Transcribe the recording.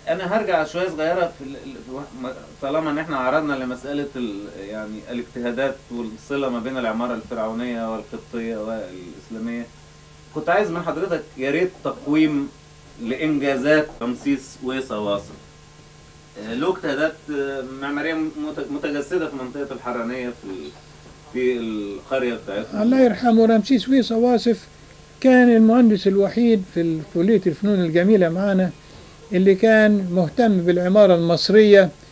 انا هرجع شويه صغيره في ال- ال- م- طالما ان احنا عرضنا لمساله ال- يعني الاجتهادات والصله ما بين العماره الفرعونيه والقبطيه والاسلاميه كنت عايز من حضرتك يا ريت تقويم لانجازات رمسيس وصواصف آه، له اجتهادات آه، معماريه مت- متجسده في منطقه الحرانيه في ال- في القريه بتاعتهم الله يرحمه رمسيس ويصا واصف كان المهندس الوحيد في كلية الفنون الجميلة معانا اللي كان مهتم بالعمارة المصرية